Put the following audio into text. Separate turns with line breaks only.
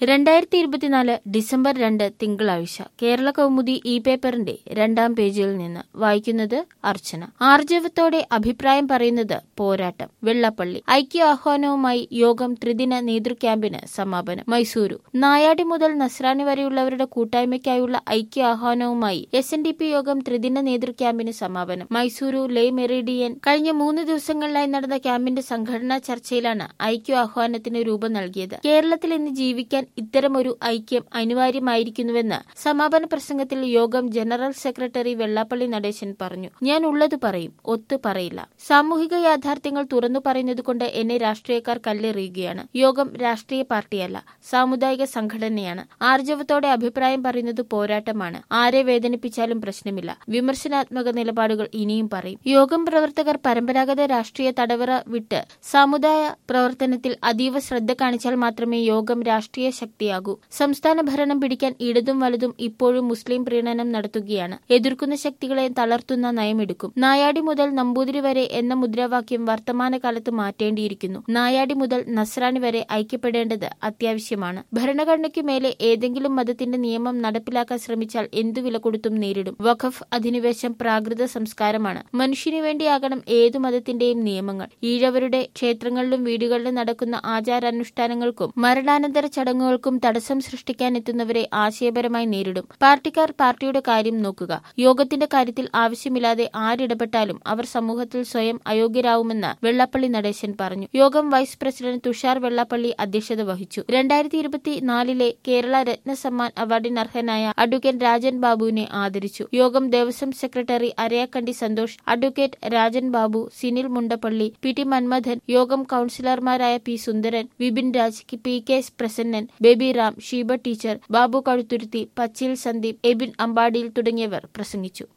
രണ്ടായിരത്തി ഇരുപത്തിനാല് ഡിസംബർ രണ്ട് തിങ്കളാഴ്ച കേരള കൗമുദി ഇ പേപ്പറിന്റെ രണ്ടാം പേജിൽ നിന്ന് വായിക്കുന്നത് അർച്ചന ആർജവത്തോടെ അഭിപ്രായം പറയുന്നത് പോരാട്ടം വെള്ളപ്പള്ളി ഐക്യ ആഹ്വാനവുമായി യോഗം ത്രിദിന നേതൃക്യാമ്പിന് സമാപനം മൈസൂരു നായാടി മുതൽ നസ്രാണി വരെയുള്ളവരുടെ കൂട്ടായ്മയ്ക്കായുള്ള ഐക്യ ആഹ്വാനവുമായി എസ് എൻ ഡി പി യോഗം ത്രിദിന നേതൃക്യാമ്പിന് സമാപനം മൈസൂരു ലേ മെറിഡിയൻ കഴിഞ്ഞ മൂന്ന് ദിവസങ്ങളിലായി നടന്ന ക്യാമ്പിന്റെ സംഘടനാ ചർച്ചയിലാണ് ഐക്യ ആഹ്വാനത്തിന് രൂപം നൽകിയത് കേരളത്തിൽ ഇന്ന് ജീവിക്കാൻ ഇത്തരമൊരു ഐക്യം അനിവാര്യമായിരിക്കുന്നുവെന്ന് സമാപന പ്രസംഗത്തിൽ യോഗം ജനറൽ സെക്രട്ടറി വെള്ളാപ്പള്ളി നടേശൻ പറഞ്ഞു ഞാൻ ഉള്ളത് പറയും ഒത്തു പറയില്ല സാമൂഹിക യാഥാർത്ഥ്യങ്ങൾ തുറന്നു പറയുന്നതുകൊണ്ട് എന്നെ രാഷ്ട്രീയക്കാർ കല്ലെറിയുകയാണ് യോഗം രാഷ്ട്രീയ പാർട്ടിയല്ല സാമുദായിക സംഘടനയാണ് ആർജവത്തോടെ അഭിപ്രായം പറയുന്നത് പോരാട്ടമാണ് ആരെ വേദനിപ്പിച്ചാലും പ്രശ്നമില്ല വിമർശനാത്മക നിലപാടുകൾ ഇനിയും പറയും യോഗം പ്രവർത്തകർ പരമ്പരാഗത രാഷ്ട്രീയ തടവറ വിട്ട് സമുദായ പ്രവർത്തനത്തിൽ അതീവ ശ്രദ്ധ കാണിച്ചാൽ മാത്രമേ യോഗം രാഷ്ട്രീയ ശക്തിയാകൂ സംസ്ഥാന ഭരണം പിടിക്കാൻ ഇടതും വലതും ഇപ്പോഴും മുസ്ലിം പ്രീണനം നടത്തുകയാണ് എതിർക്കുന്ന ശക്തികളെ തളർത്തുന്ന നയമെടുക്കും നായാടി മുതൽ നമ്പൂതിരി വരെ എന്ന മുദ്രാവാക്യം വർത്തമാനകാലത്ത് മാറ്റേണ്ടിയിരിക്കുന്നു നായാടി മുതൽ നസ്രാണി വരെ ഐക്യപ്പെടേണ്ടത് അത്യാവശ്യമാണ് ഭരണഘടനയ്ക്കു മേലെ ഏതെങ്കിലും മതത്തിന്റെ നിയമം നടപ്പിലാക്കാൻ ശ്രമിച്ചാൽ എന്തു വില കൊടുത്തും നേരിടും വഖഫ് അധിനിവേശം പ്രാകൃത സംസ്കാരമാണ് മനുഷ്യനു വേണ്ടിയാകണം ഏതു മതത്തിന്റെയും നിയമങ്ങൾ ഈഴവരുടെ ക്ഷേത്രങ്ങളിലും വീടുകളിലും നടക്കുന്ന ആചാരാനുഷ്ഠാനങ്ങൾക്കും മരണാനന്തര ചടങ്ങുകൾക്കും തടസ്സം സൃഷ്ടിക്കാനെത്തുന്നവരെ ആശയപരമായി നേരിടും പാർട്ടിക്കാർ പാർട്ടിയുടെ കാര്യം നോക്കുക യോഗത്തിന്റെ കാര്യത്തിൽ ആവശ്യമില്ലാതെ ആരിടപെട്ടാലും അവർ സമൂഹത്തിൽ സ്വയം അയോഗ്യരാവുമെന്ന് വെള്ളാപ്പള്ളി നടേശൻ പറഞ്ഞു യോഗം വൈസ് പ്രസിഡന്റ് തുഷാർ വെള്ളാപ്പള്ളി അധ്യക്ഷത വഹിച്ചു രണ്ടായിരത്തി ഇരുപത്തിനാലിലെ കേരള രത്ന സമ്മാൻ അവാർഡിന് അർഹനായ അഡ്വക്കേറ്റ് രാജൻ ബാബുവിനെ ആദരിച്ചു യോഗം ദേവസ്വം secretary Arayakkandi Santhosh advocate Rajan Babu Sinil Mundappally P T Manmadhan യോഗം കൌൺസിലർമാരായ P Sundaran Vipin Raj P K Prasannan Baby Ram Sheeba teacher Babu Kazhuthuruthi Pachil Sandeep Ebin അമ്പാടിയിൽ തുടങ്ങിയവർ പ്രസംഗിച്ചു